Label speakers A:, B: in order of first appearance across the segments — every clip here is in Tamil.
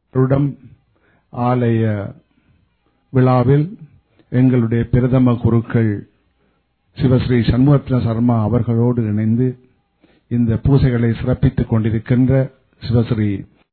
A: ருடம் ஆலய விழாவில் எங்களுடைய பிரதம குருக்கள் சிவஸ்ரீ சண்முகத்ன சர்மா அவர்களோடு இணைந்து இந்த பூசைகளை சிறப்பித்துக் கொண்டிருக்கின்ற சிவஸ்ரீ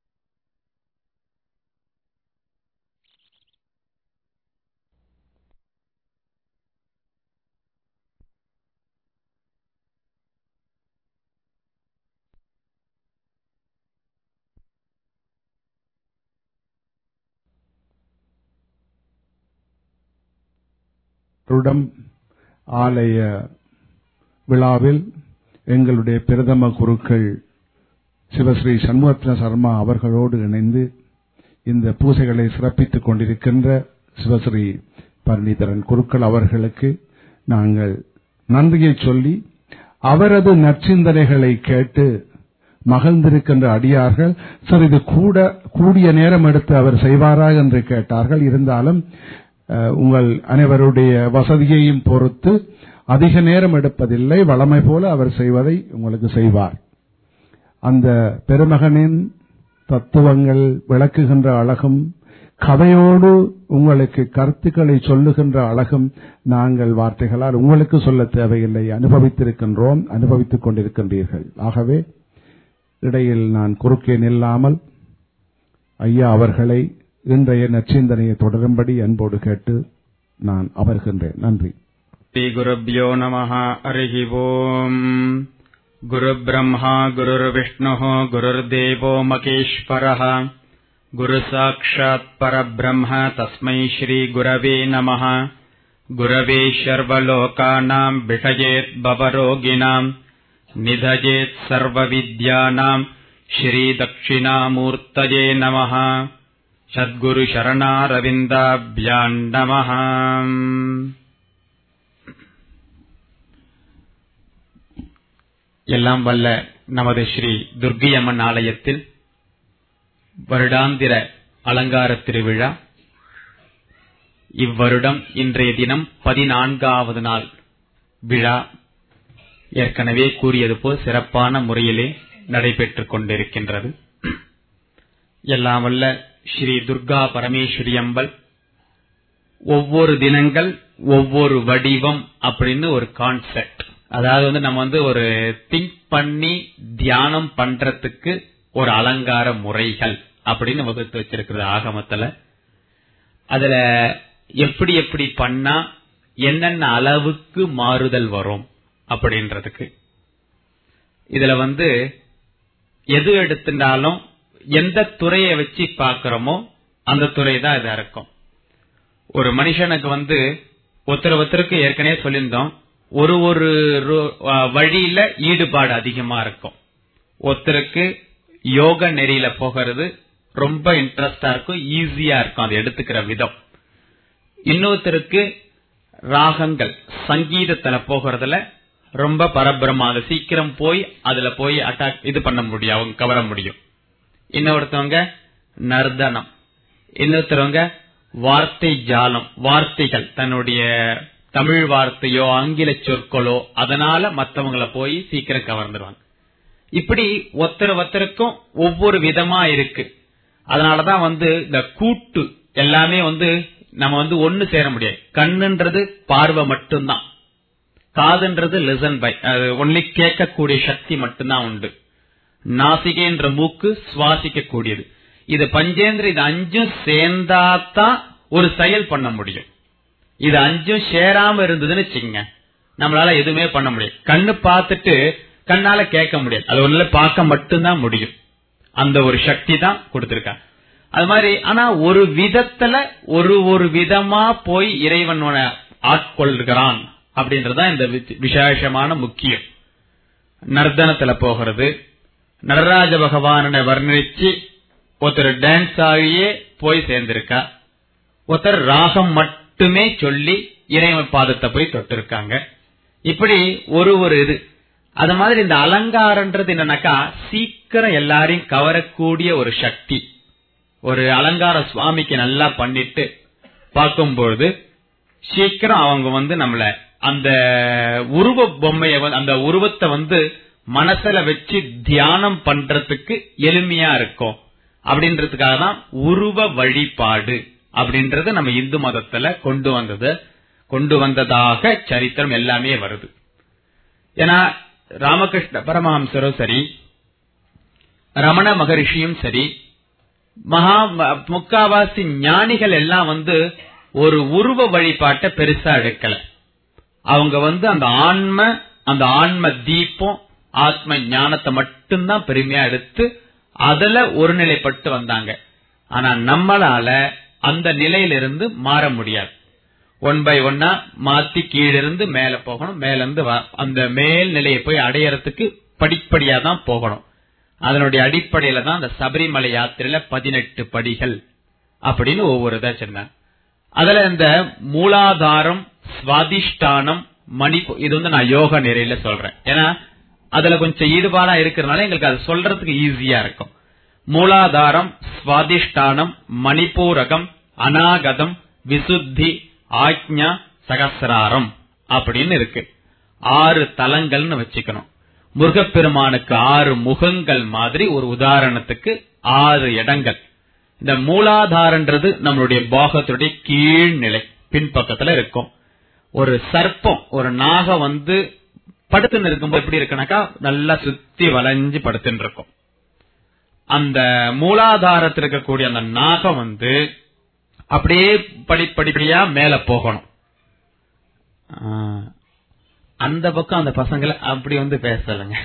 A: ருடம் ஆலய விழாவில் எங்களுடைய பிரதம குருக்கள் சிவஸ்ரீ சண்முகத்ன சர்மா அவர்களோடு இணைந்து இந்த பூசைகளை சிறப்பித்துக் கொண்டிருக்கின்ற சிவஸ்ரீ பரணிதரன் குருக்கள் அவர்களுக்கு நாங்கள் நன்றியை சொல்லி அவரது நற்சிந்தனைகளை கேட்டு மகிழ்ந்திருக்கின்ற அடியார்கள் சார் இது கூட கூடிய நேரம் எடுத்து அவர் செய்வாரா என்று கேட்டார்கள் இருந்தாலும் அஹ், உங்கள் அனைவருடைய வசதியையும் பொறுத்து அதிக நேரம் எடுப்பதில்லை வளமை போல அவர் செய்வதை உங்களுக்கு செய்வார் அந்த பெருமகனின் தத்துவங்கள் விளக்குகின்ற அழகும் கதையோடு உங்களுக்கு கருத்துக்களை சொல்லுகின்ற அழகும் நாங்கள் வார்த்தைகளால் உங்களுக்கு சொல்ல தேவையில்லை அனுபவித்திருக்கின்றோம் அனுபவித்துக் கொண்டிருக்கின்றீர்கள் ஆகவே இடையில் நான் குறுக்கே நில்லாமல் ஐயா அவர்களை இன்றைய நற்சிந்தனையை தொடரும்படி அன்போடு கேட்டு நான் அமர்கின்றேன் நன்றி
B: श्रीगुरुभ्यो नमः हरिः ओम् गुरुब्रह्मा गुरुर्विष्णुः गुरुर्देवो महेश्वरः गुरुसाक्षात् परब्रह्म तस्मै श्रीगुरवे नमः गुरवे सर्वलोकानाम् विषयेत् भवरोगिणाम् निधयेत् सर्वविद्यानाम् श्रीदक्षिणामूर्तये नमः सद्गुरुशरणारविन्दाभ्याम् नमः எல்லாம் வல்ல நமது ஸ்ரீ துர்கியம்மன் ஆலயத்தில் வருடாந்திர அலங்கார திருவிழா இவ்வருடம் இன்றைய தினம் பதினான்காவது நாள் விழா ஏற்கனவே கூறியது போல் சிறப்பான முறையிலே நடைபெற்றுக் கொண்டிருக்கின்றது எல்லாம் வல்ல ஸ்ரீ துர்கா பரமேஸ்வரி அம்பல் ஒவ்வொரு தினங்கள் ஒவ்வொரு வடிவம் அப்படின்னு ஒரு கான்செப்ட் அதாவது வந்து நம்ம வந்து ஒரு திங்க் பண்ணி தியானம் பண்றதுக்கு ஒரு அலங்கார முறைகள் அப்படின்னு வகுத்து வச்சிருக்கிறது ஆகமத்துல அதுல எப்படி எப்படி பண்ணா என்னென்ன அளவுக்கு மாறுதல் வரும் அப்படின்றதுக்கு இதுல வந்து எது எடுத்துட்டாலும் எந்த துறையை வச்சு பாக்குறோமோ அந்த துறை தான் இதா இருக்கும் ஒரு மனுஷனுக்கு வந்து ஒருத்தர் ஒருத்தருக்கு ஏற்கனவே சொல்லியிருந்தோம் ஒரு ஒரு ரு- அஹ் வழியில ஈடுபாடு அதிகமா இருக்கும் ஒருத்தருக்கு யோக நெறியில போகிறது ரொம்ப இன்ட்ரெஸ்டா இருக்கும் ஈஸியா இருக்கும் அதை எடுத்துக்கிற விதம் இன்னொருத்தருக்கு ராகங்கள் சங்கீதத்துல போகிறதுல ரொம்ப பரபிரமா அது சீக்கிரம் போய் அதுல போய் அட்டாக் இது பண்ண முடியும் அவங்க கவர முடியும் இன்னொருத்தவங்க நர்தனம் இன்னொருத்தவங்க வார்த்தை ஜாலம் வார்த்தைகள் தன்னுடைய தமிழ் வார்த்தையோ ஆங்கில சொற்களோ அதனால மத்தவங்கள போய் சீக்கிரம் கவர்ந்துருவாங்க இப்படி ஒருத்தர் ஒருத்தருக்கும் ஒவ்வொரு விதமா இருக்கு அதனாலதான் வந்து இந்த கூட்டு எல்லாமே வந்து நம்ம வந்து ஒண்ணு சேர முடியாது கண்ணுன்றது பார்வை மட்டும்தான் காதுன்றது லிசன் பை அது ஒன்லி கேட்கக்கூடிய சக்தி மட்டும்தான் உண்டு நாசிகைன்ற மூக்கு சுவாசிக்க கூடியது இது பஞ்சேந்திர இது அஞ்சும் சேர்ந்தாதான் ஒரு செயல் பண்ண முடியும் இது அஞ்சும் சேராம இருந்ததுன்னு வச்சுக்கங்க நம்மளால எதுவுமே பண்ண முடியாது கண்ணு பார்த்துட்டு கண்ணால கேட்க முடியாது அது ஒண்ணுல பார்க்க மட்டும்தான் முடியும் அந்த ஒரு சக்தி தான் கொடுத்திருக்காங்க அது மாதிரி ஆனா ஒரு விதத்துல ஒரு ஒரு விதமா போய் இறைவனோட ஆட்கொள்கிறான் அப்படின்றதுதான் இந்த வி- விசேஷமான முக்கியம் நர்தனத்துல போகிறது நடராஜ பகவானை வர்ணிச்சு ஒருத்தர் டான்ஸ் ஆகியே போய் சேர்ந்திருக்கா ஒருத்தர் ராகம் மட்டுமே சொல்லி இறைவன் பாதத்தை போய் தொட்டிருக்காங்க இப்படி ஒரு ஒரு இது அது மாதிரி இந்த அலங்காரன்றது என்னன்னாக்கா சீக்கிரம் எல்லாரையும் கவரக்கூடிய ஒரு சக்தி ஒரு அலங்கார சுவாமிக்கு நல்லா பண்ணிட்டு பார்க்கும்பொழுது சீக்கிரம் அவங்க வந்து நம்மள அந்த உருவ பொம்மைய வந்து- அந்த உருவத்தை வந்து மனசுல வச்சு தியானம் பண்றதுக்கு எளிமையா இருக்கும் அப்படின்றதுக்காக தான் உருவ வழிபாடு அப்படின்றது நம்ம இந்து மதத்துல கொண்டு வந்தது கொண்டு வந்ததாக சரித்திரம் எல்லாமே வருது ஏன்னா ராமகிருஷ்ண பரமஹம்சரும் சரி ரமண மகரிஷியும் சரி மகா முக்காவாசி ஞானிகள் எல்லாம் வந்து ஒரு உருவ வழிபாட்டை பெருசா எடுக்கல அவங்க வந்து அந்த ஆன்ம அந்த ஆன்ம தீபம் ஆத்ம ஞானத்தை மட்டும்தான் பெருமையா எடுத்து அதுல ஒருநிலைப்பட்டு வந்தாங்க ஆனா நம்மளால அந்த நிலையிலிருந்து மாற முடியாது ஒன் பை ஒன்னா மாத்தி கீழிருந்து மேல போகணும் மேல இருந்து அந்த மேல் நிலையை போய் அடையறதுக்கு படிப்படியா தான் போகணும் அதனுடைய அடிப்படையில தான் அந்த சபரிமலை யாத்திரையில பதினெட்டு படிகள் அப்படின்னு ஒவ்வொரு இதை சொன்னாங்க அதுல இந்த மூலாதாரம் சுவாதிஷ்டானம் மணி இது வந்து நான் யோக நிறையில சொல்றேன் ஏன்னா அதுல கொஞ்சம் ஈடுபாடா இருக்கிறதுனால எங்களுக்கு அது சொல்றதுக்கு ஈஸியா இருக்கும் மூலாதாரம் சுவாதிஷ்டானம் மணிப்பூரகம் அநாகதம் விசுத்தி ஆக்ஞா சகசிராரம் அப்படின்னு இருக்கு ஆறு தலங்கள்னு வச்சுக்கணும் முருகப்பெருமானுக்கு ஆறு முகங்கள் மாதிரி ஒரு உதாரணத்துக்கு ஆறு இடங்கள் இந்த மூலாதாரன்றது நம்மளுடைய பாகத்துடைய கீழ்நிலை பின்பக்கத்துல இருக்கும் ஒரு சர்ப்பம் ஒரு நாகம் வந்து படுத்துன்னு இருக்கும்போது எப்படி இருக்குனாக்கா நல்லா சுத்தி வளைஞ்சு படுத்துன்னு இருக்கும் அந்த மூலாதாரத்தில் இருக்கக்கூடிய அந்த நாகம் வந்து அப்படியே படிப்படிப்படியா மேல போகணும் அந்த பக்கம் அந்த பசங்களை அப்படி வந்து பேசலங்க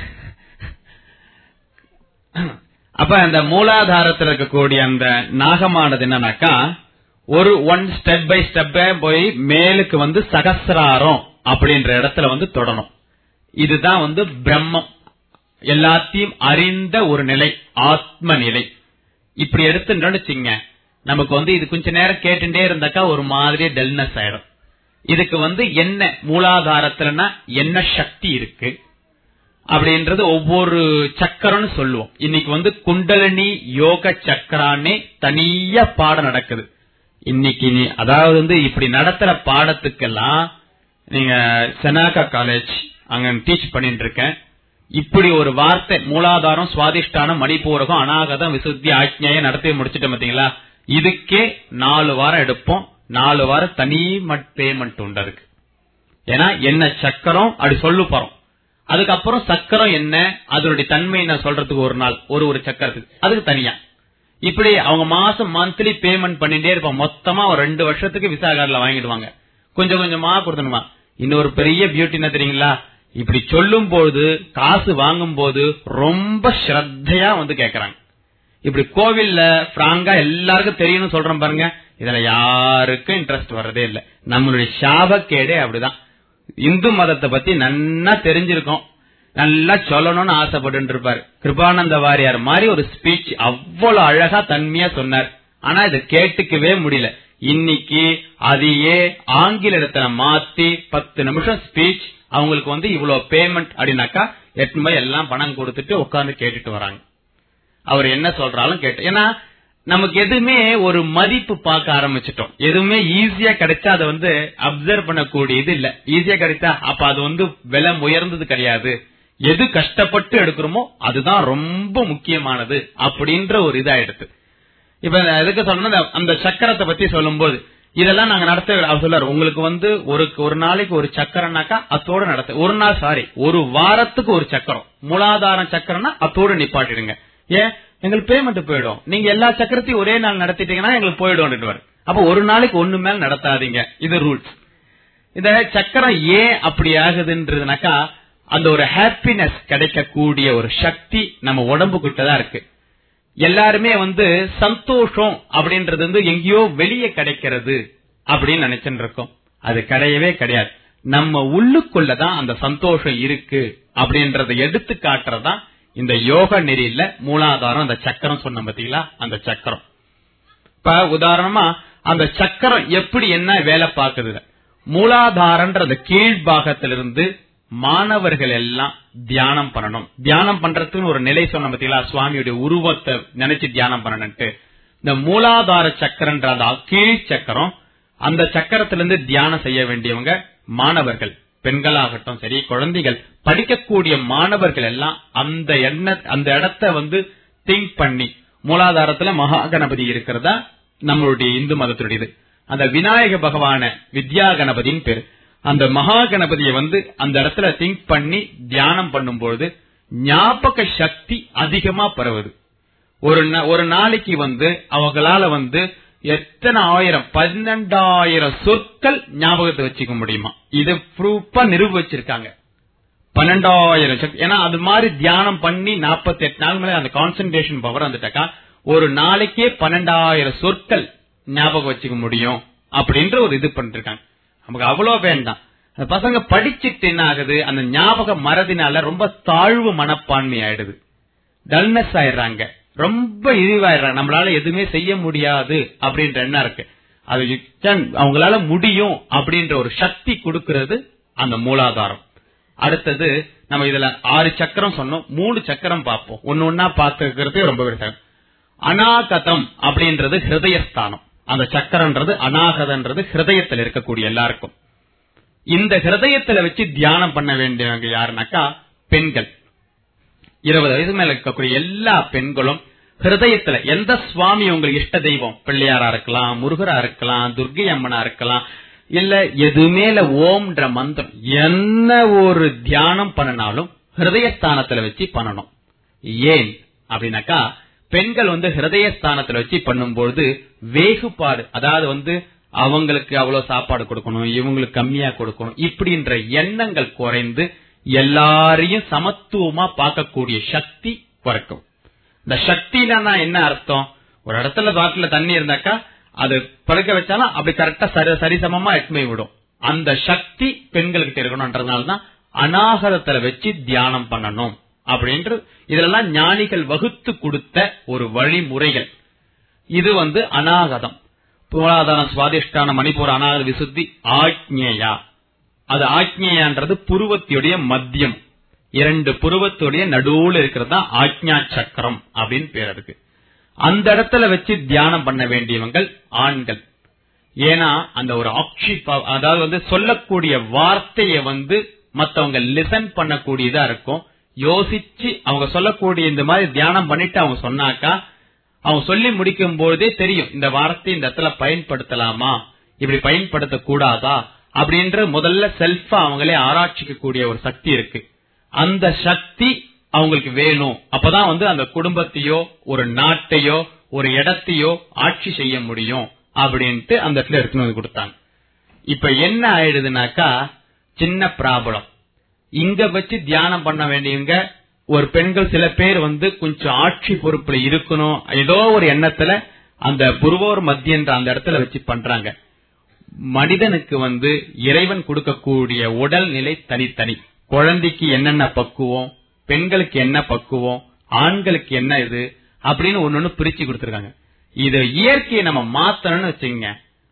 B: அப்ப அந்த மூலாதாரத்தில் இருக்கக்கூடிய அந்த நாகமானது என்னன்னாக்கா ஒரு ஒன் ஸ்டெப் பை ஸ்டெப் போய் மேலுக்கு வந்து சகசிராரம் அப்படின்ற இடத்துல வந்து தொடணும் இதுதான் வந்து பிரம்மம் எல்லாத்தையும் அறிந்த ஒரு நிலை ஆத்ம நிலை இப்படி எடுத்து நினைச்சிங்க நமக்கு வந்து இது கொஞ்ச நேரம் கேட்டுட்டே இருந்தாக்கா ஒரு மாதிரி டெல்னஸ் ஆயிடும் இதுக்கு வந்து என்ன மூலாதாரத்துலனா என்ன சக்தி இருக்கு அப்படின்றது ஒவ்வொரு சக்கரம்னு சொல்லுவோம் இன்னைக்கு வந்து குண்டலினி யோக சக்கரானே தனியா பாடம் நடக்குது இன்னைக்கு நீ அதாவது வந்து இப்படி நடத்துற பாடத்துக்கெல்லாம் நீங்க செனாகா காலேஜ் அங்க டீச் பண்ணிட்டு இருக்கேன் இப்படி ஒரு வார்த்தை மூலாதாரம் சுவாதிஷ்டானம் மணிப்பூரகம் அநாகதம் விசுத்தி ஆக்ஞைய நடத்தி முடிச்சிட்டோம் பாத்தீங்களா இதுக்கே நாலு வாரம் எடுப்போம் நாலு வாரம் தனி பேமெண்ட் உண்டு அதுக்கு ஏன்னா என்ன சக்கரம் அப்படி சொல்லு போறோம் அதுக்கப்புறம் சக்கரம் என்ன அதனுடைய தன்மை என்ன சொல்றதுக்கு ஒரு நாள் ஒரு ஒரு சக்கரத்துக்கு அதுக்கு தனியா இப்படி அவங்க மாசம் மந்த்லி பேமெண்ட் பண்ணிட்டே இருப்பாங்க மொத்தமா ஒரு ரெண்டு வருஷத்துக்கு விசா கார்டுல வாங்கிடுவாங்க கொஞ்சம் கொஞ்சமா கொடுத்துணுமா இன்னொரு பெரிய பியூட்டி என்ன தெரியுங்களா இப்படி சொல்லும் போது காசு வாங்கும் போது ரொம்ப ஸ்ரத்தையா வந்து கேக்குறாங்க இப்படி கோவில்ல பிராங்கா எல்லாருக்கும் தெரியணும் சொல்றோம் பாருங்க இதுல யாருக்கும் இன்ட்ரெஸ்ட் வர்றதே இல்ல நம்மளுடைய சாபக்கேடே அப்படிதான் இந்து மதத்தை பத்தி நன்னா தெரிஞ்சிருக்கோம் நல்லா சொல்லணும்னு ஆசைப்பட்டு இருப்பாரு கிருபானந்த வாரியார் மாதிரி ஒரு ஸ்பீச் அவ்வளவு அழகா தன்மையா சொன்னார் ஆனா இதை கேட்டுக்கவே முடியல இன்னைக்கு அதையே ஆங்கிலத்துல மாத்தி பத்து நிமிஷம் ஸ்பீச் அவங்களுக்கு வந்து இவ்வளவு பேமெண்ட் அப்படின்னாக்கா எட்டு போய் எல்லாம் பணம் கொடுத்துட்டு உட்கார்ந்து கேட்டுட்டு வராங்க அவர் என்ன சொல்றாலும் கேட்டு ஏன்னா நமக்கு எதுவுமே ஒரு மதிப்பு பார்க்க ஆரம்பிச்சிட்டோம் எதுவுமே ஈஸியா கிடைச்சா அதை வந்து அப்சர்வ் பண்ணக்கூடியது இல்ல ஈஸியா கிடைச்சா அப்ப அது வந்து விலை உயர்ந்தது கிடையாது எது கஷ்டப்பட்டு எடுக்கிறோமோ அதுதான் ரொம்ப முக்கியமானது அப்படின்ற ஒரு இதாயிடுது இப்ப எதுக்கு சொல்லணும் அந்த சக்கரத்தை பத்தி சொல்லும்போது இதெல்லாம் நாங்க நடத்த அவர் சொல்லாரு உங்களுக்கு வந்து ஒரு ஒரு நாளைக்கு ஒரு சக்கரம்னாக்கா அத்தோட நடத்த ஒரு நாள் சாரி ஒரு வாரத்துக்கு ஒரு சக்கரம் மூலாதாரம் சக்கரம்னா அத்தோட நிப்பாட்டிடுங்க ஏன் எங்களுக்கு பேமெண்ட் போயிடும் நீங்க எல்லா சக்கரத்தையும் ஒரே நாள் நடத்திட்டீங்கன்னா எங்களுக்கு போயிடும் அப்ப ஒரு நாளைக்கு ஒண்ணு மேல் நடத்தாதீங்க இது ரூல்ஸ் இந்த சக்கரம் ஏன் அப்படி ஆகுதுன்றதுனாக்கா அந்த ஒரு ஹாப்பினஸ் கிடைக்கக்கூடிய ஒரு சக்தி நம்ம உடம்புகிட்ட தான் இருக்கு எல்லாருமே வந்து சந்தோஷம் அப்படின்றது வந்து எங்கேயோ வெளியே கிடைக்கிறது அப்படின்னு நினைச்சுட்டு இருக்கோம் அது கிடையவே கிடையாது நம்ம உள்ளுக்குள்ளதான் அந்த சந்தோஷம் இருக்கு அப்படின்றத எடுத்து காட்டுறதுதான் இந்த யோக நெறியில மூலாதாரம் அந்த சக்கரம் சொன்ன பாத்தீங்களா அந்த சக்கரம் இப்ப உதாரணமா அந்த சக்கரம் எப்படி என்ன வேலை பார்க்குது மூலாதாரன்ற அந்த கீழ்பாகத்திலிருந்து மாணவர்கள் எல்லாம் தியானம் பண்ணணும் தியானம் பண்றதுக்கு ஒரு நிலை சொன்ன பாத்தீங்களா சுவாமியுடைய உருவத்தை நினைச்சு தியானம் பண்ணணும்ட்டு இந்த மூலாதார சக்கரன்ற அந்த கீழ் சக்கரம் அந்த சக்கரத்திலிருந்து தியானம் செய்ய வேண்டியவங்க மாணவர்கள் பெண்களாகட்டும் சரி குழந்தைகள் படிக்கக்கூடிய மாணவர்கள் எல்லாம் அந்த எண்ண அந்த இடத்த வந்து திங்க் பண்ணி மூலாதாரத்துல மகா கணபதி இருக்கிறதா நம்மளுடைய இந்து மதத்துடையது அந்த விநாயக பகவான வித்யா கணபதியின் பேரு அந்த மகா கணபதியை வந்து அந்த இடத்துல திங்க் பண்ணி தியானம் பண்ணும்போது ஞாபக சக்தி அதிகமா பரவுது ஒரு நா- ஒரு நாளைக்கு வந்து அவங்களால வந்து எத்தனை ஆயிரம் பன்னெண்டாயிரம் சொற்கள் ஞாபகத்தை வச்சுக்க முடியுமா இது ப்ரூஃபா நிரூபிச்சிருக்காங்க பன்னெண்டாயிரம் சக்தி ஏன்னா அது மாதிரி தியானம் பண்ணி நாற்பத்தி எட்டு நாள் மேல அந்த கான்சென்ட்ரேஷன் பவர் வந்துட்டாக்கா ஒரு நாளைக்கே பன்னெண்டாயிரம் சொற்கள் ஞாபகம் வச்சுக்க முடியும் அப்படின்ற ஒரு இது பண்ணிருக்காங்க நமக்கு அவ்வளவு வேண்டாம் அந்த பசங்க படிச்சிட்டு என்ன ஆகுது அந்த ஞாபக மறதினால ரொம்ப தாழ்வு மனப்பான்மை ஆயிடுது டல்னஸ் ஆயிடுறாங்க ரொம்ப இழிவாயிடுறாங்க நம்மளால எதுவுமே செய்ய முடியாது அப்படின்ற எண்ணம் இருக்கு அது you can- அவங்களால முடியும் அப்படின்ற ஒரு சக்தி கொடுக்கிறது அந்த மூலாதாரம் அடுத்தது நம்ம இதுல ஆறு சக்கரம் சொன்னோம் மூணு சக்கரம் பார்ப்போம் ஒன்னு ஒன்னா பார்த்துக்கிறது ரொம்ப விருத்தம் அநாகதம் அப்படின்றது ஹிருதயஸ்தானம் அந்த சக்கரன்றது அநாகதன்றது ஹிருதயத்தில் இருக்கக்கூடிய எல்லாருக்கும் இந்த ஹிருதயத்துல வச்சு தியானம் பண்ண வேண்டியவங்க யாருனாக்கா பெண்கள் இருபது வயசு மேல இருக்கக்கூடிய எல்லா பெண்களும் ஹிருதயத்துல எந்த சுவாமி உங்களுக்கு இஷ்ட தெய்வம் பிள்ளையாரா இருக்கலாம் முருகரா இருக்கலாம் துர்கை அம்மனா இருக்கலாம் இல்ல எதுவுமே இல்ல ஓம்ன்ற மந்திரம் என்ன ஒரு தியானம் பண்ணனாலும் ஹிருதயஸ்தானத்துல வச்சு பண்ணணும் ஏன் அப்படின்னாக்கா பெண்கள் வந்து ஹிருதயஸ்தானத்துல வச்சு பண்ணும்பொழுது வேகுபாடு அதாவது வந்து அவங்களுக்கு அவ்வளவு சாப்பாடு கொடுக்கணும் இவங்களுக்கு கம்மியா கொடுக்கணும் இப்படின்ற எண்ணங்கள் குறைந்து எல்லாரையும் சமத்துவமா பார்க்கக்கூடிய சக்தி குறைக்கும் இந்த சக்தினா என்ன அர்த்தம் ஒரு இடத்துல பாட்டில தண்ணி இருந்தாக்கா அது படுக்க வச்சாலும் அப்படி கரெக்டா சரி சரிசமமா எட்டுமை விடும் அந்த சக்தி பெண்கள்கிட்ட இருக்கணும்ன்றதுனால தான் அநாகதத்துல வச்சு தியானம் பண்ணணும் அப்படின்ற இதெல்லாம் ஞானிகள் வகுத்து கொடுத்த ஒரு வழிமுறைகள் இது வந்து அநாகதம் மூலாதாரம் சுவாதிஷ்டான மணிப்பூர் அநாகத விசுத்தி ஆக்ஞேயா அது ஆக்ஞேயான்றது புருவத்தியுடைய மத்தியம் இரண்டு புருவத்துடைய நடுவுல இருக்கிறது தான் ஆக்ஞா சக்கரம் அப்படின்னு பேர் இருக்கு அந்த இடத்துல வச்சு தியானம் பண்ண வேண்டியவங்கள் ஆண்கள் ஏன்னா அந்த ஒரு ஆக்ஷி பவ- அதாவது வந்து சொல்லக்கூடிய வார்த்தையை வந்து மத்தவங்க லிசன் பண்ணக்கூடியதா இருக்கும் யோசிச்சு அவங்க சொல்லக்கூடிய இந்த மாதிரி தியானம் பண்ணிட்டு அவங்க சொன்னாக்கா அவங்க சொல்லி முடிக்கும் பொழுதே தெரியும் இந்த வார்த்தை இந்த இடத்துல பயன்படுத்தலாமா இப்படி பயன்படுத்த கூடாதா அப்படின்ற முதல்ல செல்ஃபா அவங்களே ஆராய்ச்சிக்க கூடிய ஒரு சக்தி இருக்கு அந்த சக்தி அவங்களுக்கு வேணும் அப்பதான் வந்து அந்த குடும்பத்தையோ ஒரு நாட்டையோ ஒரு இடத்தையோ ஆட்சி செய்ய முடியும் அப்படின்ட்டு அந்த இடத்துல எடுத்துன்னு வந்து கொடுத்தாங்க இப்ப என்ன ஆயிடுதுனாக்கா சின்ன ப்ராப்ளம் இங்க வச்சு தியானம் பண்ண வேண்டியவங்க ஒரு பெண்கள் சில பேர் வந்து கொஞ்சம் ஆட்சி பொறுப்புல இருக்கணும் ஏதோ ஒரு எண்ணத்துல அந்த புருவோர் மத்தியன்ற அந்த இடத்துல வச்சு பண்றாங்க மனிதனுக்கு வந்து இறைவன் கொடுக்கக்கூடிய உடல்நிலை தனித்தனி குழந்தைக்கு என்னென்ன பக்குவம் பெண்களுக்கு என்ன பக்குவம் ஆண்களுக்கு என்ன இது அப்படின்னு ஒன்னொன்னு பிரிச்சு கொடுத்திருக்காங்க இது இயற்கையை நம்ம மாத்தணும்னு வச்சுங்க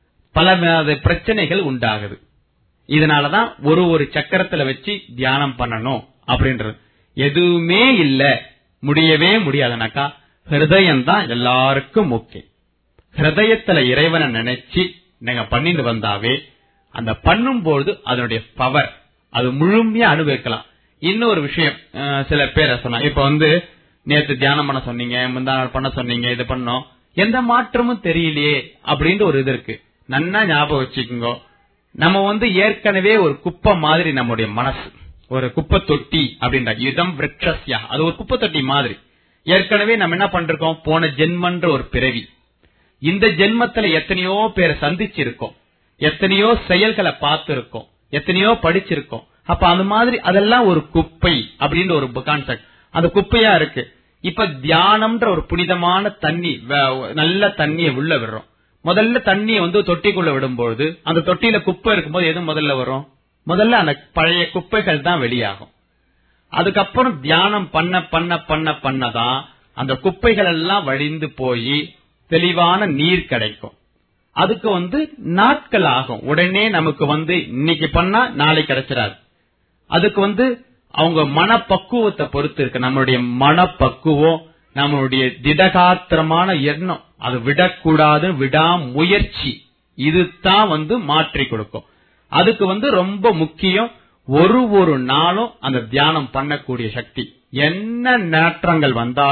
B: பல வித பிரச்சனைகள் உண்டாகுது இதனாலதான் ஒரு ஒரு சக்கரத்துல வச்சு தியானம் பண்ணணும் அப்படின்றது எதுவுமே இல்ல முடியவே முடியாதுனாக்கா ஹிருதயம் தான் எல்லாருக்கும் முக்கியம் ஹிருதயத்துல இறைவனை நினைச்சு நீங்க பண்ணிட்டு வந்தாவே அந்த பண்ணும்போது அதனுடைய பவர் அது முழுமையா அனுபவிக்கலாம் இன்னொரு விஷயம் அஹ், சில பேர் சொன்னா இப்ப வந்து நேத்து தியானம் பண்ண சொன்னீங்க முந்தா நாள் பண்ண சொன்னீங்க இது பண்ணோம் எந்த மாற்றமும் தெரியலையே அப்படின்ற ஒரு இது இருக்கு நன்னா ஞாபகம் வச்சுக்கோங்க நம்ம வந்து ஏற்கனவே ஒரு குப்பை மாதிரி நம்முடைய மனசு ஒரு குப்பை தொட்டி அப்படின்ற இதம் விரக்ஷஸ்யா அது ஒரு குப்பை தொட்டி மாதிரி ஏற்கனவே நம்ம என்ன பண்றோம் போன ஜென்மன்ற ஒரு பிறவி இந்த ஜென்மத்துல எத்தனையோ பேரை சந்திச்சிருக்கோம் எத்தனையோ செயல்களை பார்த்திருக்கோம் எத்தனையோ படிச்சிருக்கோம் அப்ப அந்த மாதிரி அதெல்லாம் ஒரு குப்பை அப்படின்ற ஒரு கான்செப்ட் அந்த குப்பையா இருக்கு இப்ப தியானம்ன்ற ஒரு புனிதமான தண்ணி வ- நல்ல தண்ணியை உள்ள விடுறோம் முதல்ல தண்ணியை வந்து தொட்டிக்குள்ள விடும்போது அந்த தொட்டியில குப்பை இருக்கும்போது எது முதல்ல வரும் முதல்ல அந்த பழைய குப்பைகள் தான் வெளியாகும் அதுக்கப்புறம் தியானம் பண்ண பண்ண பண்ண பண்ணதான் அந்த குப்பைகள் எல்லாம் வழிந்து போய் தெளிவான நீர் கிடைக்கும் அதுக்கு வந்து நாட்கள் ஆகும் உடனே நமக்கு வந்து இன்னைக்கு பண்ணா நாளை கிடைச்சிடாது அதுக்கு வந்து அவங்க மனப்பக்குவத்தை பொறுத்து இருக்கு நம்மளுடைய மனப்பக்குவம் நம்மளுடைய திடகாத்திரமான எண்ணம் அது விடக்கூடாது விடாமுயற்சி இதுதான் வந்து மாற்றி கொடுக்கும் அதுக்கு வந்து ரொம்ப முக்கியம் ஒரு ஒரு நாளும் அந்த தியானம் பண்ணக்கூடிய சக்தி என்ன நேற்றங்கள் வந்தாலும்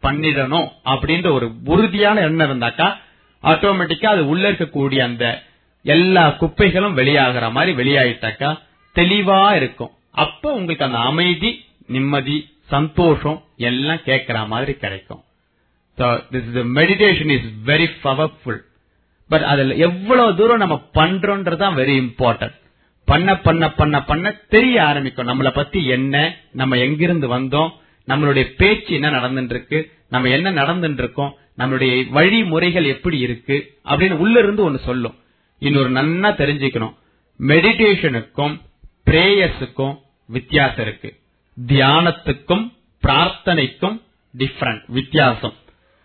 B: பண்ணிடணும் அப்படின்ற ஒரு உறுதியான எண்ணம் இருந்தாக்கா ஆட்டோமேட்டிக்கா அது உள்ள இருக்கக்கூடிய அந்த எல்லா குப்பைகளும் வெளியாகிற மாதிரி வெளியாயிட்டாக்கா தெளிவா இருக்கும் அப்ப உங்களுக்கு அந்த அமைதி நிம்மதி சந்தோஷம் எல்லாம் கேட்கிற மாதிரி கிடைக்கும் So this is the meditation is very powerful. But அதுல எவ்வளவு தூரம் நம்ம பண்றோன்றதுதான் வெரி இம்பார்ட்டன்ட் பண்ண பண்ண பண்ண பண்ண தெரிய ஆரம்பிக்கும் நம்மளை பத்தி என்ன நம்ம எங்கிருந்து வந்தோம் நம்மளுடைய பேச்சு என்ன நடந்துட்டு இருக்கு நம்ம என்ன நடந்துட்டு இருக்கோம் நம்மளுடைய வழிமுறைகள் எப்படி இருக்கு அப்படின்னு உள்ள இருந்து ஒன்னு சொல்லும் இன்னொரு நன்னா தெரிஞ்சுக்கணும் மெடிடேஷனுக்கும் பிரேயர்ஸுக்கும் வித்தியாசம் இருக்கு தியானத்துக்கும் பிரார்த்தனைக்கும் டிஃபரண்ட் வித்தியாசம்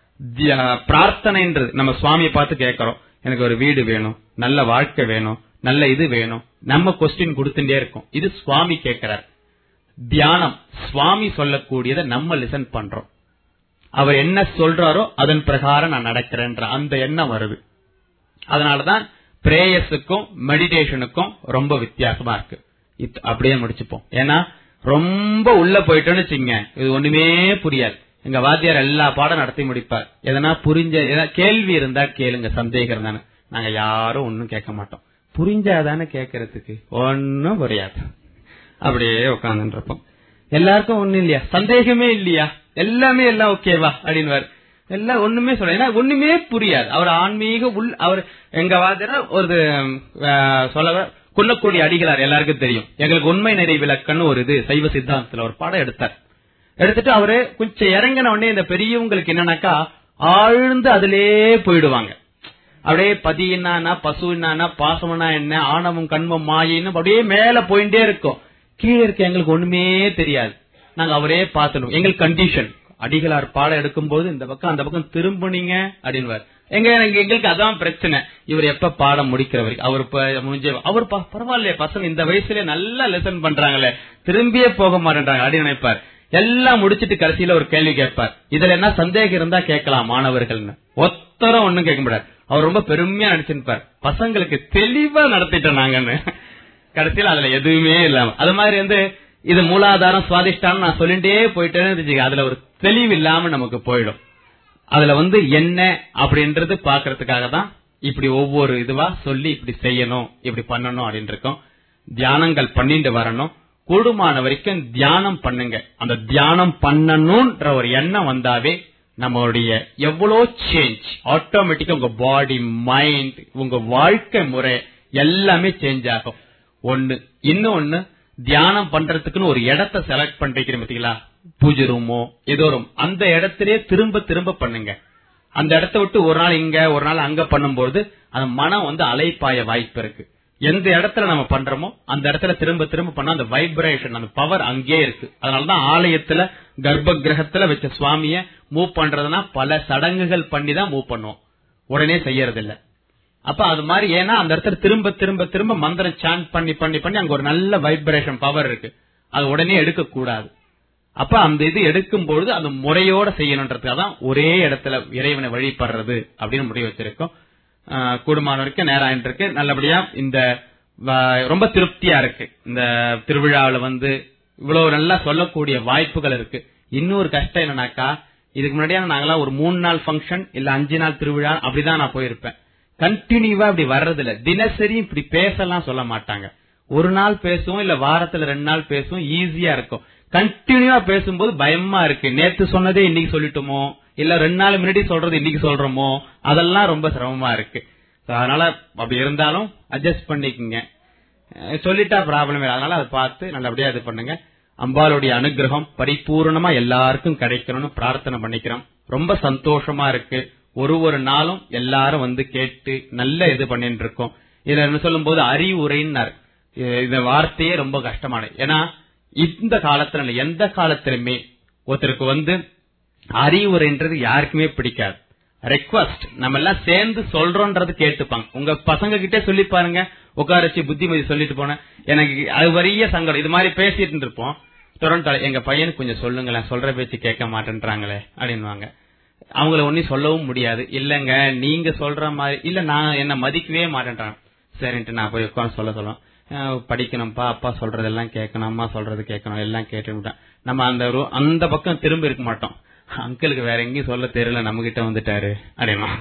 B: தியா- பிரார்த்தனைன்றது நம்ம சுவாமியை பார்த்து கேட்கறோம் எனக்கு ஒரு வீடு வேணும் நல்ல வாழ்க்கை வேணும் நல்ல இது வேணும் நம்ம கொஸ்டின் கொடுத்துட்டே இருக்கோம் இது சுவாமி கேட்கிறார் தியானம் சுவாமி சொல்லக்கூடியதை நம்ம லிசன் பண்றோம் அவர் என்ன சொல்றாரோ அதன் பிரகாரம் நான் நடக்கிறேன்ற அந்த எண்ணம் வருது அதனாலதான் பிரேயர்ஸுக்கும் மெடிடேஷனுக்கும் ரொம்ப வித்தியாசமா இருக்கு இத்- அப்படியே முடிச்சுப்போம் ஏன்னா ரொம்ப உள்ள போயிட்டோன்னு வச்சுங்க இது ஒண்ணுமே புரியாது எங்க வாத்தியார் எல்லா பாடம் நடத்தி முடிப்பார் எதனா புரிஞ்ச எதனா கேள்வி இருந்தா கேளுங்க சந்தேகம் இருந்தானு நாங்க யாரும் ஒண்ணும் கேட்க மாட்டோம் புரிஞ்சாதானே கேட்கறதுக்கு ஒன்னும் புரியாது அப்படியே உட்கார்ந்துட்டு இருப்போம் எல்லாருக்கும் ஒண்ணும் இல்லையா சந்தேகமே இல்லையா எல்லாமே எல்லாம் ஓகேவா அப்படின்னு எல்லாம் ஒண்ணுமே சொல்ல ஏன்னா ஒண்ணுமே புரியாது அவர் ஆன்மீக உள் அவர் எங்க வாத்தியார் ஒரு அஹ், சொல்ல கொல்லக்கூடிய அடிகளார் எல்லாருக்கும் தெரியும் எங்களுக்கு உண்மை நிறை விளக்கன்னு ஒரு இது சைவ சித்தாந்தத்துல ஒரு பாடம் எடுத்தார் எடுத்துட்டு அவரு கொஞ்சம் இறங்கின உடனே இந்த பெரியவங்களுக்கு என்னன்னாக்கா ஆழ்ந்து அதிலே போயிடுவாங்க அப்படியே பதி என்னன்னா பசு என்னன்னா பாசம்னா என்ன ஆணவம் கண்மம் மாயின்னு அப்படியே மேல போயிட்டே இருக்கும் கீழே இருக்க எங்களுக்கு ஒண்ணுமே தெரியாது நாங்க அவரே பார்த்துடும் எங்களுக்கு கண்டிஷன் அடிகளார் பாடம் எடுக்கும்போது இந்த பக்கம் அந்த பக்கம் திரும்புனீங்க அப்படின்வார் எங்க எனக்கு- எங்களுக்கு அதான் பிரச்சனை இவர் எப்ப பாடம் முடிக்கிற வரைக்கும் அவர் இப்ப முடிஞ்ச அவர் ப- பரவாயில்லையே பசங்க இந்த வயசுல நல்லா லெசன் பண்றாங்களே திரும்பியே போக மாட்டேன்றாங்க அப்படின்னு நினைப்பார் எல்லாம் முடிச்சிட்டு கடைசியில ஒரு கேள்வி கேட்பார் இதுல என்ன சந்தேகம் இருந்தா கேட்கலாம் மாணவர்கள்னு ஒத்தரம் ஒண்ணும் கேட்க முடியாது அவர் ரொம்ப பெருமையா நடிச்சிருப்பார் பசங்களுக்கு தெளிவா நடத்திட்டோம் நாங்கன்னு கடைசியில அதுல எதுவுமே இல்லாம அது மாதிரி வந்து இது மூலாதாரம் சுவாதிஷ்டானம் நான் சொல்லிட்டே போயிட்டேன்னு வச்சுக்க அதுல ஒரு தெளிவு இல்லாம நமக்கு போயிடும் அதுல வந்து என்ன அப்படின்றது பாக்குறதுக்காக தான் இப்படி ஒவ்வொரு இதுவா சொல்லி இப்படி செய்யணும் இப்படி பண்ணணும் அப்படின்னு இருக்கோம் தியானங்கள் பண்ணிட்டு வரணும் கூடுமான வரைக்கும் தியானம் பண்ணுங்க அந்த தியானம் பண்ணணும்ன்ற ஒரு எண்ணம் வந்தாவே நம்மளுடைய எவ்வளோ சேஞ்ச் ஆட்டோமேட்டிக்கா உங்க பாடி மைண்ட் உங்க வாழ்க்கை முறை எல்லாமே சேஞ்ச் ஆகும் ஒண்ணு இன்னொன்னு தியானம் பண்றதுக்குன்னு ஒரு இடத்தை செலக்ட் பண்றீங்க பாத்தீங்களா பூஜை ரூமோ ஏதோ room. அந்த இடத்திலேயே திரும்ப திரும்ப பண்ணுங்க அந்த இடத்த விட்டு ஒரு நாள் இங்க ஒரு நாள் அங்க பண்ணும்போது அந்த மனம் வந்து அலைப்பாய வாய்ப்பு இருக்கு எந்த இடத்துல நம்ம பண்றோமோ அந்த இடத்துல திரும்ப திரும்ப பண்ணா அந்த வைப்ரேஷன் அந்த பவர் அங்கேயே இருக்கு அதனாலதான் ஆலயத்துல கர்ப்ப கிரகத்துல வச்ச சுவாமிய மூவ் பண்றதுன்னா பல சடங்குகள் பண்ணி தான் மூவ் பண்ணுவோம் உடனே செய்யறது இல்ல அப்ப அது மாதிரி ஏன்னா அந்த இடத்துல திரும்ப திரும்ப திரும்ப மந்திரம் சாண்ட் பண்ணி பண்ணி பண்ணி அங்க ஒரு நல்ல வைப்ரேஷன் பவர் இருக்கு அது உடனே எடுக்க கூடாது அப்ப அந்த இது எடுக்கும் பொழுது அந்த முறையோட செய்யணுன்றதுக்காக தான் ஒரே இடத்துல இறைவனை வழிபடுறது அப்படின்னு முடிவு வச்சிருக்கோம் ஆஹ் கூடுமான வரைக்கும் நேரம் ஆயிட்டு இருக்கு நல்லபடியா இந்த வ- ரொம்ப திருப்தியா இருக்கு இந்த திருவிழாவுல வந்து இவ்வளவு நல்லா சொல்லக்கூடிய வாய்ப்புகள் இருக்கு இன்னொரு கஷ்டம் என்னன்னாக்கா இதுக்கு முன்னாடியான நாங்களாம் ஒரு மூணு நாள் ஃபங்க்ஷன் இல்ல அஞ்சு நாள் திருவிழா அப்படிதான் நான் போயிருப்பேன் கண்டினியூவா இப்படி வர்றது இல்ல தினசரி இப்படி பேசலாம் சொல்ல மாட்டாங்க ஒரு நாள் பேசுவோம் இல்ல வாரத்துல ரெண்டு நாள் பேசுவோம் ஈஸியா இருக்கும் கண்டினியூவா பேசும்போது பயமா இருக்கு நேத்து சொன்னதே இன்னைக்கு சொல்லிட்டோமோ இல்ல ரெண்டு நாள் முன்னாடி சொல்றது இன்னைக்கு சொல்றோமோ அதெல்லாம் ரொம்ப சிரமமா இருக்கு So, அதனால அப்படி இருந்தாலும் அட்ஜஸ்ட் பண்ணிக்கங்க அஹ் சொல்லிட்டா ப்ராப்ளம் இல்லை அதனால அதை பார்த்து நல்லபடியா இது பண்ணுங்க அம்பாளுடைய அனுகிரகம் பரிபூர்ணமா எல்லாருக்கும் கிடைக்கணும்னு பிரார்த்தனை பண்ணிக்கிறோம் ரொம்ப சந்தோஷமா இருக்கு ஒரு ஒரு நாளும் எல்லாரும் வந்து கேட்டு நல்ல இது பண்ணிட்டு இருக்கோம் இதுல என்ன சொல்லும் போது அறிவுரைன்னார் இ- இந்த வார்த்தையே ரொம்ப கஷ்டமானது ஏன்னா இந்த காலத்துல இல்ல, எந்த காலத்திலுமே ஒருத்தருக்கு வந்து அறிவுரைன்றது யாருக்குமே பிடிக்காது ரெக்வஸ்ட் நம்ம எல்லாம் சேர்ந்து சொல்றோன்றது கேட்டுப்பாங்க உங்க பசங்க கிட்டே சொல்லி பாருங்க உட்கார வச்சு புத்திமதி சொல்லிட்டு போனேன் எனக்கு அது வரிய சங்கடம் இது மாதிரி பேசிட்டு இருப்போம் தொடர்ந்து எங்க பையனுக்கு கொஞ்சம் சொல்லுங்களேன் சொல்ற பேச்சு கேட்க மாட்டேன்றாங்களே அப்படின்வாங்க அவங்கள ஒன்னும் சொல்லவும் முடியாது இல்லங்க நீங்க சொல்ற மாதிரி இல்ல நான் என்ன மதிக்கவே மாட்டேன்றாங்க சரின்ட்டு நான் போய் உட்காந்து சொல்ல சொல்லுவேன் அஹ் படிக்கணும்ப்பா அப்பா சொல்றதெல்லாம் கேட்கணும் அம்மா சொல்றது கேட்கணும் எல்லாம் கேட்டு நம்ம அந்த ரூ- அந்த பக்கம் திரும்ப இருக்க மாட்டோம் அங்கிளுக்கு வேற எங்கேயும் சொல்ல தெரியல நம்ம கிட்ட வந்துட்டாரு அப்படின்னா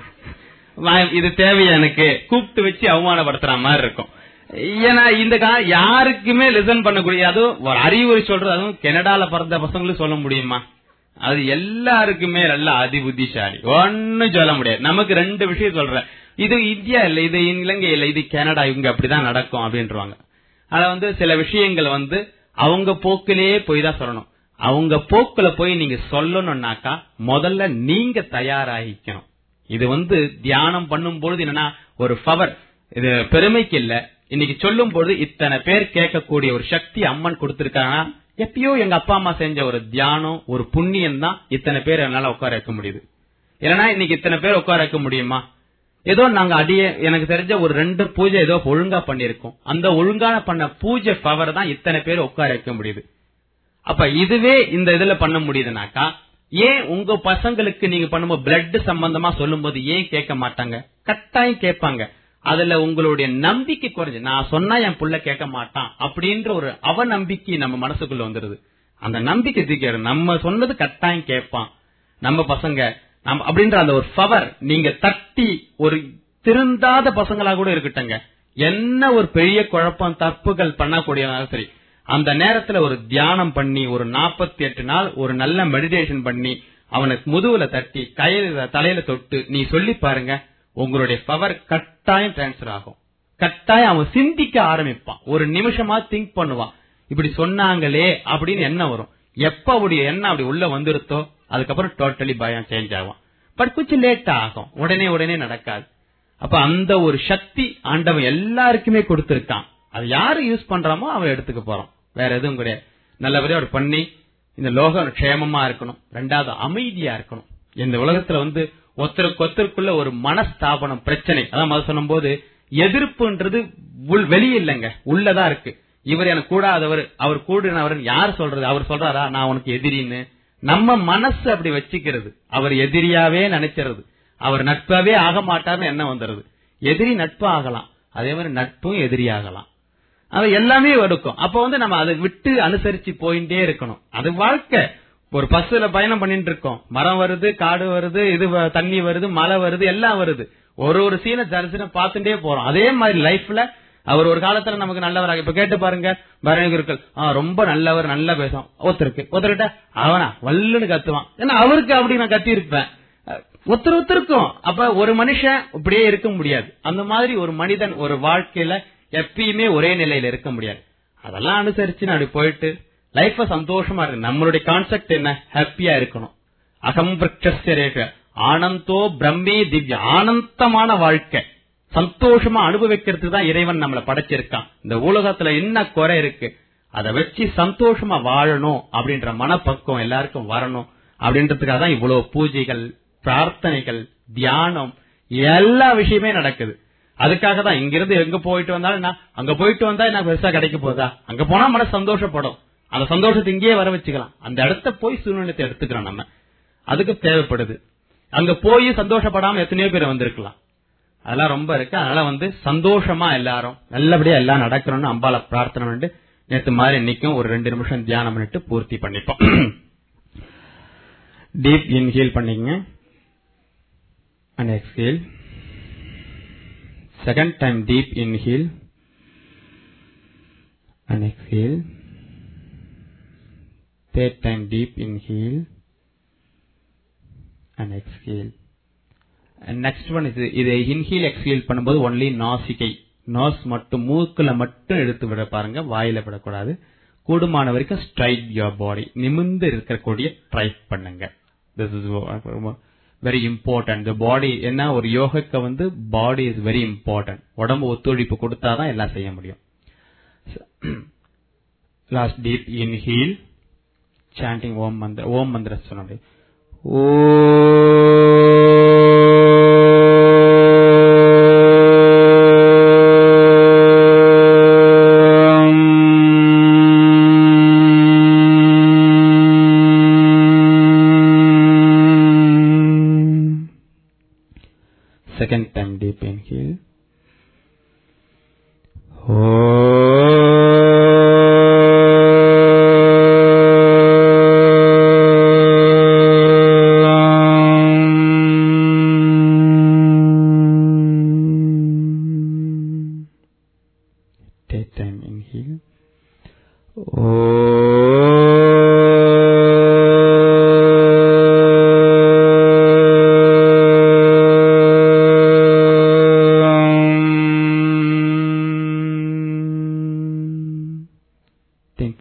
B: வா- இது தேவையா எனக்கு கூப்பிட்டு வச்சு அவமானப்படுத்துற மாதிரி இருக்கும் ஏன்னா இந்த கா- யாருக்குமே லிசன் பண்ணக்கூடிய அதுவும் ஒரு அறிவுரை சொல்றது அதுவும் கனடால பிறந்த பசங்களும் சொல்ல முடியுமா அது எல்லாருக்குமே நல்ல அதி புத்திசாலி ஒன்னும் சொல்ல முடியாது நமக்கு ரெண்டு விஷயம் சொல்றேன் இது இந்தியா இல்ல இது இலங்கை இல்ல இது கனடா இவங்க அப்படிதான் நடக்கும் அப்படின்றாங்க அத வந்து சில விஷயங்கள் வந்து அவங்க போக்கிலேயே போய் தான் சொல்லணும் அவங்க போக்குல போய் நீங்க சொல்லணும்னாக்கா முதல்ல நீங்க தயாராகிக்கணும் இது வந்து தியானம் பண்ணும் பொழுது என்னன்னா ஒரு பவர் இது பெருமைக்கு இல்ல இன்னைக்கு சொல்லும் பொழுது இத்தனை பேர் கேட்கக்கூடிய ஒரு சக்தி அம்மன் கொடுத்திருக்காங்கன்னா எப்பயோ எங்க அப்பா அம்மா செஞ்ச ஒரு தியானம் ஒரு புண்ணியம் தான் இத்தனை பேர் என்னால உட்கார வைக்க முடியுது இல்லைன்னா இன்னைக்கு இத்தனை பேர் உட்கார வைக்க முடியுமா ஏதோ நாங்க அடிய எனக்கு தெரிஞ்ச ஒரு ரெண்டு பூஜை ஏதோ ஒழுங்கா பண்ணிருக்கோம் அந்த ஒழுங்கான பண்ண பூஜை பவர் தான் இத்தனை பேர் உட்கார வைக்க முடியுது அப்ப இதுவே இந்த இதுல பண்ண முடியுதுனாக்கா ஏன் உங்க பசங்களுக்கு நீங்க பண்ணும்போது பிளட் சம்பந்தமா சொல்லும்போது ஏன் கேட்க மாட்டாங்க கட்டாயம் கேட்பாங்க அதுல உங்களுடைய நம்பிக்கை குறைஞ்சு நான் சொன்னா என் புள்ள கேட்க மாட்டான் அப்படின்ற ஒரு அவநம்பிக்கை நம்ம மனசுக்குள்ள வந்துருது அந்த நம்பிக்கை தூக்கிடு நம்ம சொன்னது கட்டாயம் கேட்பான் நம்ம பசங்க நம்ம அப்படின்ற அந்த ஒரு பவர் நீங்க தட்டி ஒரு திருந்தாத பசங்களா கூட இருக்கட்டுங்க என்ன ஒரு பெரிய குழப்பம் தப்புகள் பண்ணக்கூடியவங்க சரி அந்த நேரத்துல ஒரு தியானம் பண்ணி ஒரு நாற்பத்தி எட்டு நாள் ஒரு நல்ல மெடிடேஷன் பண்ணி அவனுக்கு முதுகுல தட்டி கையில தலையில தொட்டு நீ சொல்லி பாருங்க உங்களுடைய பவர் கட்டாயம் டிரான்ஸ்பர் ஆகும் கட்டாயம் அவன் சிந்திக்க ஆரம்பிப்பான் ஒரு நிமிஷமா திங்க் பண்ணுவான் இப்படி சொன்னாங்களே அப்படின்னு என்ன வரும் எப்ப அவருடைய எண்ணம் அப்படி உள்ள வந்துருத்தோ அதுக்கப்புறம் டோட்டலி பயம் சேஞ்ச் ஆகும் பட் கொஞ்சம் லேட் ஆகும் உடனே உடனே நடக்காது அப்ப அந்த ஒரு சக்தி ஆண்டவன் எல்லாருக்குமே கொடுத்திருக்கான் அது யாரு யூஸ் பண்றாமோ அவன் எடுத்துக்க போறான் வேற எதுவும் கிடையாது நல்லபடியா அவர் பண்ணி இந்த லோகம் க்ஷேமமா இருக்கணும் ரெண்டாவது அமைதியா இருக்கணும் இந்த உலகத்துல வந்து ஒருத்தருக்கு ஒருத்தருக்குள்ள ஒரு மனஸ்தாபனம் பிரச்சனை அதான் முதல்ல சொல்லும்போது எதிர்ப்புன்றது உள் வெளியே இல்லைங்க உள்ளதான் இருக்கு இவர் எனக்கு கூடாதவர் அவர் கூடினவர் யார் சொல்றது அவர் சொல்றாரா நான் உனக்கு எதிரின்னு நம்ம மனசு அப்படி வச்சுக்கிறது அவர் எதிரியாவே நினைக்கிறது அவர் நட்பாவே ஆக மாட்டார்னு என்ன வந்துருது எதிரி நட்பு ஆகலாம் அதே மாதிரி நட்பும் எதிரி ஆகலாம் அது எல்லாமே எடுக்கும் அப்ப வந்து நம்ம அதை விட்டு அனுசரிச்சு போயிட்டே இருக்கணும் அது வாழ்க்கை ஒரு பஸ்ல பயணம் பண்ணிட்டு இருக்கோம் மரம் வருது காடு வருது இது வ- தண்ணி வருது மழை வருது எல்லாம் வருது ஒரு ஒரு சீனை தரிசனம் பார்த்துட்டே போறோம் அதே மாதிரி லைஃப்ல அவர் ஒரு காலத்துல நமக்கு நல்லவராக இப்ப கேட்டு பாருங்க பரணகுருக்கள் ஆ ரொம்ப நல்லவர் நல்லா பேசும் ஒருத்தருக்கு ஒருத்தர்கிட்ட அவனா வல்லுன்னு கத்துவான் ஏன்னா அவருக்கு அப்படி நான் கத்தி இருப்பேன் ஒருத்தர் ஒருத்தருக்கும் அப்ப ஒரு மனுஷன் இப்படியே இருக்க முடியாது அந்த மாதிரி ஒரு மனிதன் ஒரு வாழ்க்கையில எப்பயுமே ஒரே நிலையில இருக்க முடியாது அதெல்லாம் அனுசரிச்சு நான் அப்படி போயிட்டு லைஃப சந்தோஷமா இருக்கு நம்மளுடைய கான்செப்ட் என்ன ஹாப்பியா இருக்கணும் அகம் விரக்ஷஸ்ய ரேக ஆனந்தோ பிரம்மே திவ்ய ஆனந்தமான வாழ்க்கை சந்தோஷமா அனுபவிக்கிறதுக்கு தான் இறைவன் நம்மள படைச்சிருக்கான் இந்த உலகத்துல என்ன குறை இருக்கு அதை வச்சு சந்தோஷமா வாழணும் அப்படின்ற மனப்பக்குவம் எல்லாருக்கும் வரணும் அப்படின்றதுக்காக தான் இவ்வளவு பூஜைகள் பிரார்த்தனைகள் தியானம் எல்லா விஷயமே நடக்குது அதுக்காக தான் இங்கிருந்து எங்க போயிட்டு வந்தாலும் என்ன அங்க போயிட்டு வந்தா என்ன பெருசா கிடைக்க போதா அங்க போனா மனசு சந்தோஷப்படும் அந்த சந்தோஷத்தை இங்கேயே வர வச்சுக்கலாம் அந்த இடத்த போய் சூழ்நிலத்தை எடுத்துக்கிறோம் நம்ம அதுக்கு தேவைப்படுது அங்க போய் சந்தோஷப்படாம எத்தனையோ பேர் வந்திருக்கலாம் அதெல்லாம் ரொம்ப இருக்கு அதனால வந்து சந்தோஷமா எல்லாரும் நல்லபடியா எல்லாம் நடக்கணும்னு அம்பால பிரார்த்தனை பண்ணிட்டு நேத்து மாதிரி இன்னைக்கும் ஒரு ரெண்டு நிமிஷம் தியானம் பண்ணிட்டு பூர்த்தி பண்ணிப்போம் டீப் இன்ஹேல் பண்ணிங்க and exhale second time deep inhale and exhale third time deep inhale and exhale next one இது இது இன்ஹீல் எக்ஸ்ஹீல் பண்ணும்போது ஒன்லி நாசிகை நாஸ் மட்டும் மூக்குல மட்டும் எடுத்து விட பாருங்க வாயில விடக்கூடாது கூடுமான வரைக்கும் ஸ்ட்ரைட் யோர் பாடி நிமிர்ந்து இருக்கக்கூடிய ட்ரை பண்ணுங்க this is very important the body என்ன ஒரு யோகக்கு வந்து பாடி இஸ் வெரி இம்பார்ட்டன்ட் உடம்பு ஒத்துழைப்பு கொடுத்தாதான் எல்லாம் செய்ய முடியும் லாஸ்ட் டீப் இன்ஹீல் சாண்டிங் ஓம் மந்திர ஓம் மந்திர சொன்ன Second time deep inhale.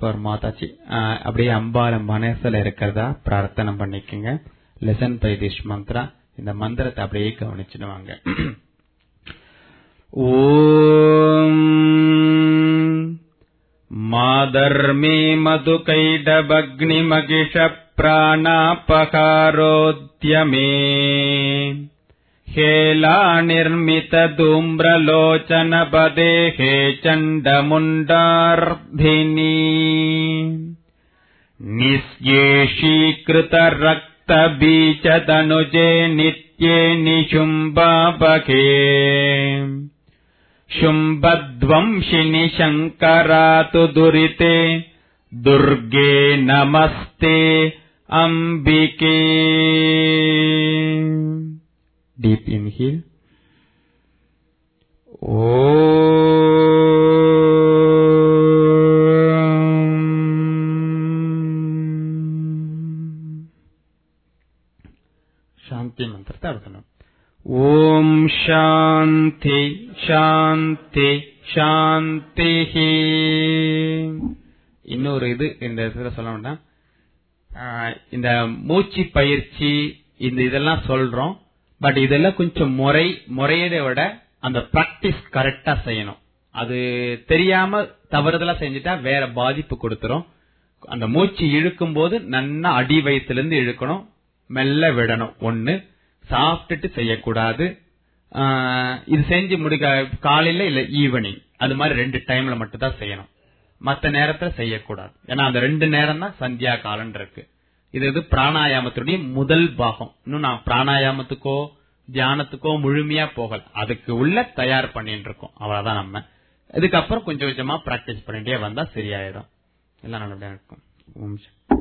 B: For Mataji ஆஹ், அப்படியே அம்பால மனசுல இருக்கிறதா பிரார்த்தனை பண்ணிக்கோங்க லெசன் பை திஸ் மந்த்ரா இந்த மந்திரத்தை அப்படியே கவனிச்சுன்னு வாங்க ஓம் மாதர்மே மதுகைடபக்னிமகிஷ பிராணாபகாரோத்யமே हेलानिर्मितधूम्रलोचनपदे हे चण्डमुण्डार्धिनी निःस्येषीकृतरक्तबीजतनुजे नित्ये निशुम्बापके शुम्भध्वंशिनि शङ्करातु दुरिते दुर्गे नमस्ते अम्बिके deep inhale. Om. சாந்தி மந்திரத்தை அடுக்கணும் ஓம் சாந்தி சாந்தி சாந்தி இன்னொரு இது இந்த இடத்துல சொல்ல வேண்டாம் ஆஹ் இந்த மூச்சு பயிற்சி இந்த இதெல்லாம் சொல்றோம் பட் இதெல்லாம் கொஞ்சம் முறை முறையதை விட அந்த பிராக்டிஸ் கரெக்டா செய்யணும் அது தெரியாம தவறுதலா செஞ்சுட்டா வேற பாதிப்பு கொடுத்துரும் அந்த மூச்சு இழுக்கும் போது நன்னா அடி வயித்துல இருந்து இழுக்கணும் மெல்ல விடணும் ஒண்ணு சாப்பிட்டுட்டு செய்யக்கூடாது ஆஹ் இது செஞ்சு முடிக்க காலையில இல்ல ஈவினிங் அது மாதிரி ரெண்டு டைம்ல மட்டும் தான் செய்யணும் மத்த நேரத்துல செய்யக்கூடாது ஏன்னா அந்த ரெண்டு நேரம் தான் சந்தியா காலம் இருக்கு இது இது பிராணாயாமத்துடைய முதல் பாகம் இன்னும் நான் பிராணாயாமத்துக்கோ தியானத்துக்கோ முழுமையா போகல அதுக்கு உள்ள தயார் பண்ணிட்டு இருக்கோம் அவ்வளவுதான் நம்ம இதுக்கப்புறம் கொஞ்சம் கொஞ்சமா பிராக்டிஸ் பண்ணிட்டே வந்தா சரியாயிடும் எல்லாம் நல்லபடியா இருக்கும் ஓம் சாந்தி.